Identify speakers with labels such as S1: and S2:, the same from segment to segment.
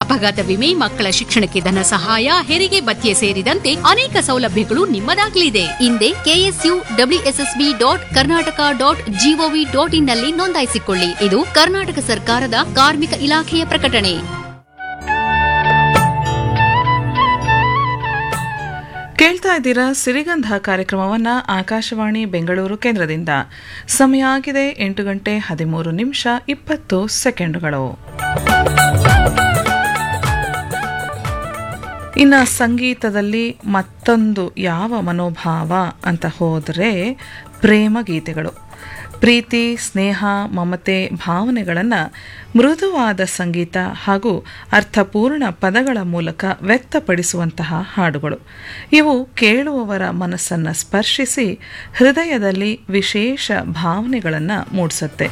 S1: ಅಪಘಾತ ವಿಮೆ ಮಕ್ಕಳ ಶಿಕ್ಷಣಕ್ಕೆ ಧನ ಸಹಾಯ ಹೆರಿಗೆ ಭತ್ಯೆ ಸೇರಿದಂತೆ ಅನೇಕ ಸೌಲಭ್ಯಗಳು ನಿಮ್ಮದಾಗಲಿದೆ ಹಿಂದೆ KSU WSSB dot Karnataka dot gov dot in ನಲ್ಲಿ ನೋಂದಾಯಿಸಿಕೊಳ್ಳಿ ಇದು ಕರ್ನಾಟಕ ಸರ್ಕಾರದ ಕಾರ್ಮಿಕ ಇಲಾಖೆಯ ಪ್ರಕಟಣೆ
S2: ಕೇಳ್ತಾ ಇದ್ದೀರಾ ಸಿರಿಗಂಧ ಕಾರ್ಯಕ್ರಮವನ್ನ ಆಕಾಶವಾಣಿ ಬೆಂಗಳೂರು ಕೇಂದ್ರದಿಂದ ಸಮಯ ಆಗಿದೆ ಎಂಟು ಗಂಟೆ ಹದಿಮೂರು ನಿಮಿಷ ಇಪ್ಪತ್ತು ಸೆಕೆಂಡುಗಳು ಇನ್ನು ಸಂಗೀತದಲ್ಲಿ ಮತ್ತೊಂದು ಯಾವ ಮನೋಭಾವ ಅಂತ ಹೋದರೆ ಪ್ರೇಮ ಗೀತೆಗಳು ಪ್ರೀತಿ ಸ್ನೇಹ ಮಮತೆ ಭಾವನೆಗಳನ್ನು ಮೃದುವಾದ ಸಂಗೀತ ಹಾಗೂ ಅರ್ಥಪೂರ್ಣ ಪದಗಳ ಮೂಲಕ ವ್ಯಕ್ತಪಡಿಸುವಂತಹ ಹಾಡುಗಳು ಇವು ಕೇಳುವವರ ಮನಸ್ಸನ್ನು ಸ್ಪರ್ಶಿಸಿ ಹೃದಯದಲ್ಲಿ ವಿಶೇಷ ಭಾವನೆಗಳನ್ನು ಮೂಡಿಸುತ್ತೆ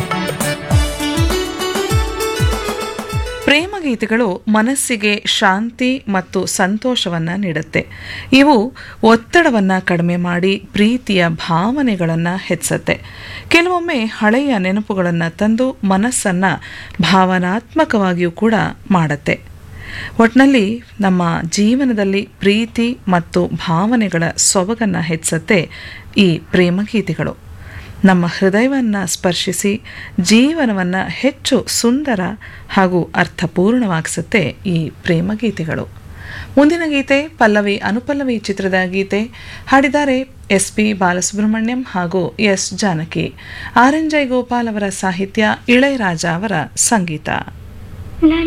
S2: ಪ್ರೇಮ ಗೀತೆಗಳು ಮನಸ್ಸಿಗೆ ಶಾಂತಿ ಮತ್ತು ಸಂತೋಷವನ್ನು ನೀಡುತ್ತೆ ಇವು ಒತ್ತಡವನ್ನು ಕಡಿಮೆ ಮಾಡಿ ಪ್ರೀತಿಯ ಭಾವನೆಗಳನ್ನು ಹೆಚ್ಚುತ್ತೆ ಕೆಲವೊಮ್ಮೆ ಹಳೆಯ ನೆನಪುಗಳನ್ನು ತಂದು ಮನಸ್ಸನ್ನು ಭಾವನಾತ್ಮಕವಾಗಿಯೂ ಕೂಡ ಮಾಡುತ್ತೆ ಒಟ್ಟಿನಲ್ಲಿ ನಮ್ಮ ಜೀವನದಲ್ಲಿ ಪ್ರೀತಿ ಮತ್ತು ಭಾವನೆಗಳ ಸೊಬಗನ್ನು ಹೆಚ್ಚುತ್ತೆ ಈ ಪ್ರೇಮ ಗೀತೆಗಳು ನಮ್ಮ ಹೃದಯವನ್ನು ಸ್ಪರ್ಶಿಸಿ ಜೀವನವನ್ನು ಹೆಚ್ಚು ಸುಂದರ ಹಾಗೂ ಅರ್ಥಪೂರ್ಣವಾಗಿಸುತ್ತೆ ಈ ಪ್ರೇಮ ಗೀತೆಗಳು ಮುಂದಿನ ಗೀತೆ ಪಲ್ಲವಿ ಅನುಪಲ್ಲವಿ ಚಿತ್ರದ ಗೀತೆ ಹಾಡಿದ್ದಾರೆ ಎಸ್ ಪಿ ಬಾಲಸುಬ್ರಹ್ಮಣ್ಯಂ ಹಾಗೂ S Janaki R N Jai Gopal ಅವರ ಸಾಹಿತ್ಯ ಇಳೆಯರಾಜ ಅವರ ಸಂಗೀತ